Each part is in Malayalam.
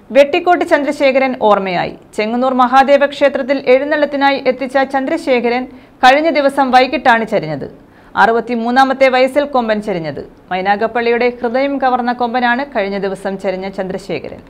വെട്ടിക്കോട്ട് ചന്ദ്രശേഖരൻ ഓർമ്മയായി ചെങ്ങന്നൂർ മഹാദേവ ക്ഷേത്രത്തിൽ എഴുന്നള്ളത്തിനായി എത്തിച്ച ചന്ദ്രശേഖരൻ കഴിഞ്ഞ ദിവസം വൈകിട്ടാണ് ചരിഞ്ഞത് അറുപത്തിമൂന്നാമത്തെ വയസ്സിൽ കൊമ്പൻ ചരിഞ്ഞത് മൈനാഗപ്പള്ളിയുടെ ഹൃദയം കവർന്ന കൊമ്പനാണ് കഴിഞ്ഞ ദിവസം ചരിഞ്ഞ ചന്ദ്രശേഖരൻ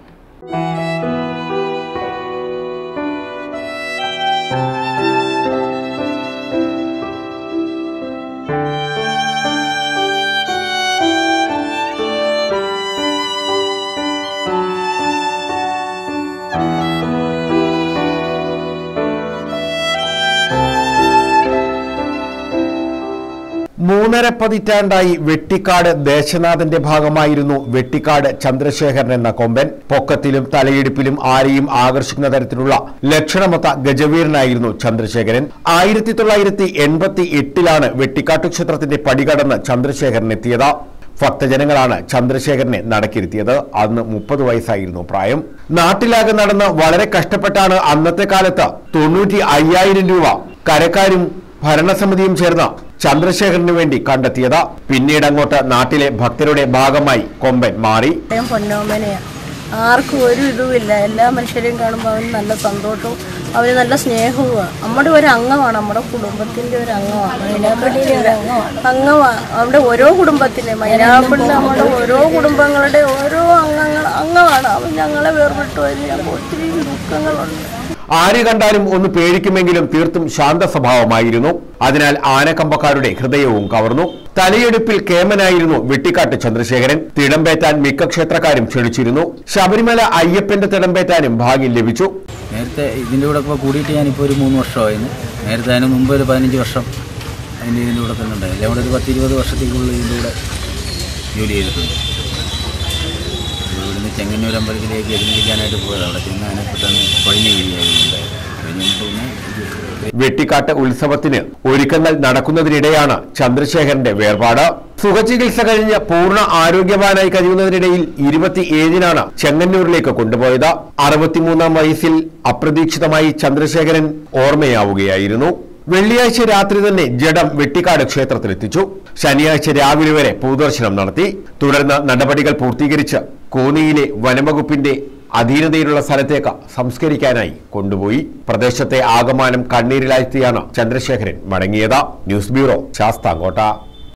മൂന്നര പതിറ്റാണ്ടായി വെട്ടിക്കാട് ദേശനാഥന്റെ ഭാഗമായിരുന്നു വെട്ടിക്കാട് ചന്ദ്രശേഖരൻ എന്ന കൊമ്പൻ പൊക്കത്തിലും തലയെടുപ്പിലും ആരെയും ആകർഷിക്കുന്ന തരത്തിലുള്ള ലക്ഷണമൊത്ത ഗജവീരനായിരുന്നു ചന്ദ്രശേഖരൻ ആയിരത്തി തൊള്ളായിരത്തി എൺപത്തി എട്ടിലാണ് വെട്ടിക്കാട്ടു ക്ഷേത്രത്തിന്റെ പടികടന്ന് ചന്ദ്രശേഖരൻ എത്തിയത് ഭക്തജനങ്ങളാണ് ചന്ദ്രശേഖരനെ നടക്കിരുത്തിയത് അന്ന് മുപ്പത് വയസ്സായിരുന്നു പ്രായം നാട്ടിലാകെ നടന്ന് വളരെ കഷ്ടപ്പെട്ടാണ് അന്നത്തെ കാലത്ത് തൊണ്ണൂറ്റി അയ്യായിരം രൂപ കരക്കാരും ഭരണസമിതിയും ചേർന്ന് ചന്ദ്രശേഖരന് വേണ്ടി കണ്ടെത്തിയത് പിന്നീട് അങ്ങോട്ട് നാട്ടിലെ ഭക്തരുടെ ഭാഗമായി കൊമ്പൻ മാറി അദ്ദേഹം പൊന്നോമനയാ ആർക്കും ഒരു ഇതുമില്ല എല്ലാ മനുഷ്യരെയും കാണുമ്പോൾ അവന് നല്ല സന്തോഷവും അവന് നല്ല സ്നേഹവുമാണ് നമ്മുടെ ഒരു അംഗമാണ് നമ്മുടെ കുടുംബത്തിന്റെ ഒരു അംഗമാണ് മൈനാപ്പള്ളിയിലെ ഒരു അംഗമാണ് അവിടെ ഓരോ കുടുംബത്തിലെ മൈനാപ്പള്ളി നമ്മുടെ ഓരോ കുടുംബങ്ങളുടെ ഓരോ അംഗങ്ങൾ അംഗമാണ് അവൻ ഞങ്ങളെ വേർപെട്ടു പോയത് ഞങ്ങൾക്ക് ഒത്തിരി ദുഃഖങ്ങളുണ്ട് ആര് കണ്ടാലും ഒന്ന് പേടിക്കുമെങ്കിലും തീർത്തും ശാന്ത സ്വഭാവമായിരുന്നു അതിനാൽ ആനക്കമ്പക്കാരുടെ ഹൃദയവും കവർന്നു തലയെടുപ്പിൽ കേമനായിരുന്നു വെട്ടിക്കാട്ട് ചന്ദ്രശേഖരൻ തിടമ്പേറ്റാൻ മിക്ക ക്ഷേത്രക്കാരും ക്ഷണിച്ചിരുന്നു ശബരിമല അയ്യപ്പന്റെ തിടമ്പേറ്റാനും ഭാഗ്യം ലഭിച്ചു നേരത്തെ ഇതിൻ്റെ കൂടെ ഇപ്പോൾ കൂടിയിട്ട് ഞാനിപ്പോൾ ഒരു മൂന്ന് വർഷമായിരുന്നു നേരത്തെ അതിന് മുമ്പ് ഒരു പതിനഞ്ച് വർഷം അതിൻ്റെ ഇതിൻ്റെ കൂടെ തന്നെ ഉണ്ടായി എല്ലാം കൂടെ ഒരു പത്ത് ഇരുപത് വർഷത്തേക്കുള്ളിൽ ഇതിൻ്റെ കൂടെ ജോലി ചെയ്തിട്ടുണ്ട് ഇവിടുന്ന് ചെങ്ങന്നൂർ അമ്പലത്തിലേക്ക് എഴുന്നള്ളിക്കാനായിട്ട് പോയത് അവിടെ ചെന്ന് അതിനെ പെട്ടെന്ന് കൊഴിഞ്ഞു വീഴുകയായിരുന്നു കഴിഞ്ഞ് പിന്നെ ഇത് വെട്ടിക്കാട്ട് ഉത്സവത്തിന് ഒരുക്കങ്ങൾ നടക്കുന്നതിനിടെയാണ് ചന്ദ്രശേഖരന്റെ വേർപാട് സുഖചികിത്സ കഴിഞ്ഞ് പൂർണ്ണ ആരോഗ്യവാനായി കഴിയുന്നതിനിടയിൽ ഇരുപത്തിയേഴിനാണ് ചെങ്ങന്നൂരിലേക്ക് കൊണ്ടുപോയത് അറുപത്തിമൂന്നാം വയസ്സിൽ അപ്രതീക്ഷിതമായി ചന്ദ്രശേഖരൻ ഓർമ്മയാവുകയായിരുന്നു വെള്ളിയാഴ്ച രാത്രി തന്നെ ജഡം വെട്ടിക്കാട് ക്ഷേത്രത്തിലെത്തിച്ചു ശനിയാഴ്ച രാവിലെ വരെ പൊതുദർശനം നടത്തി തുടർന്ന് നടപടികൾ പൂർത്തീകരിച്ച് കോന്നിയിലെ വനംവകുപ്പിന്റെ അധീനതയിലുള്ള സ്ഥലത്തേക്ക് സംസ്കരിക്കാനായി കൊണ്ടുപോയി പ്രദേശത്തെ ആകമാനം കണ്ണീരിലാഴ്ത്തിയാണ് ചന്ദ്രശേഖരൻ മടങ്ങിയത് ന്യൂസ് ബ്യൂറോ ശാസ്താംകോട്ട